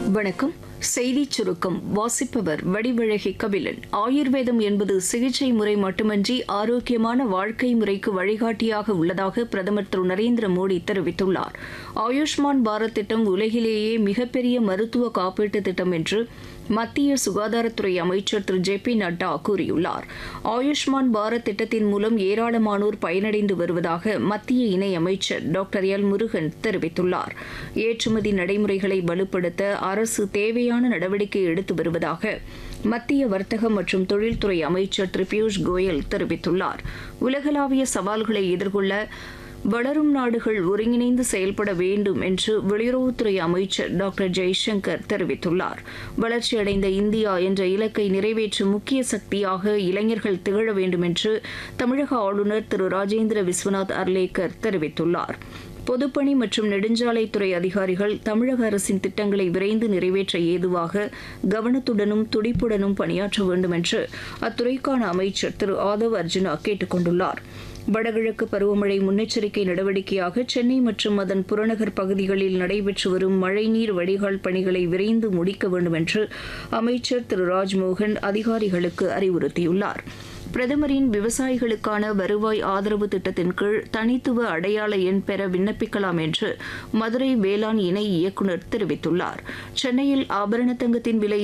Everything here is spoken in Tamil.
வணக்கம் செய்திச் சுருக்கம் வாசிப்பவர் வடிவழகி கபிலன் ஆயுர்வேதம் என்பது சிகிச்சை முறை மட்டுமன்றி ஆரோக்கியமான வாழ்க்கை முறைக்கு வழிகாட்டியாக உள்ளதாக பிரதமர் திரு நரேந்திர மோடி தெரிவித்துள்ளார் ஆயுஷ்மான் பாரத் திட்டம் உலகிலேயே மிகப்பெரிய மருத்துவ காப்பீட்டு திட்டம் என்று மத்திய சுகாதாரத்துறை அமைச்சர் திரு ஜே பி நட்டா கூறியுள்ளார் ஆயுஷ்மான் பாரத் திட்டத்தின் மூலம் ஏராளமானோர் பயனடைந்து வருவதாக மத்திய இணையமைச்சர் டாக்டர் எல் முருகன் தெரிவித்துள்ளார் ஏற்றுமதி நடைமுறைகளை வலுப்படுத்த அரசு தேவையான நடவடிக்கை எடுத்து வருவதாக மத்திய வர்த்தக மற்றும் தொழில்துறை அமைச்சர் திரு பியூஷ் கோயல் தெரிவித்துள்ளார் உலகளாவிய சவால்களை எதிர்கொள்ள வளரும் நாடுகள் ஒருங்கிணைந்து செயல்பட வேண்டும் என்று வெளியுறவுத்துறை அமைச்சர் டாக்டர் ஜெய்சங்கர் தெரிவித்துள்ளார் வளர்ச்சியடைந்த இந்தியா என்ற இலக்கை நிறைவேற்றும் முக்கிய சக்தியாக இளைஞர்கள் திகழ வேண்டும் என்று தமிழக ஆளுநர் திரு ராஜேந்திர விஸ்வநாத் அர்லேக்கர் தெரிவித்துள்ளார் பொதுப்பணி மற்றும் நெடுஞ்சாலைத்துறை அதிகாரிகள் தமிழக அரசின் திட்டங்களை விரைந்து நிறைவேற்ற ஏதுவாக கவனத்துடனும் துடிப்புடனும் பணியாற்ற வேண்டும் என்று அத்துறைக்கான அமைச்சர் திரு ஆதவ் அர்ஜுனா கேட்டுக் கொண்டுள்ளார் வடகிழக்கு பருவமழை முன்னெச்சரிக்கை நடவடிக்கையாக சென்னை மற்றும் அதன் புறநகர் பகுதிகளில் நடைபெற்று வரும் மழைநீர் வடிகால் பணிகளை விரைந்து முடிக்க வேண்டும் என்று அமைச்சர் திரு ராஜ்மோகன் அதிகாரிகளுக்கு அறிவுறுத்தியுள்ளார் பிரதமரின் விவசாயிகளுக்கான வருவாய் ஆதரவு திட்டத்தின் கீழ் தனித்துவ அடையாள எண் பெற விண்ணப்பிக்கலாம் என்று மதுரை வேளாண் இணை இயக்குநர் தெரிவித்துள்ளார் சென்னையில் ஆபரண தங்கத்தின் விலை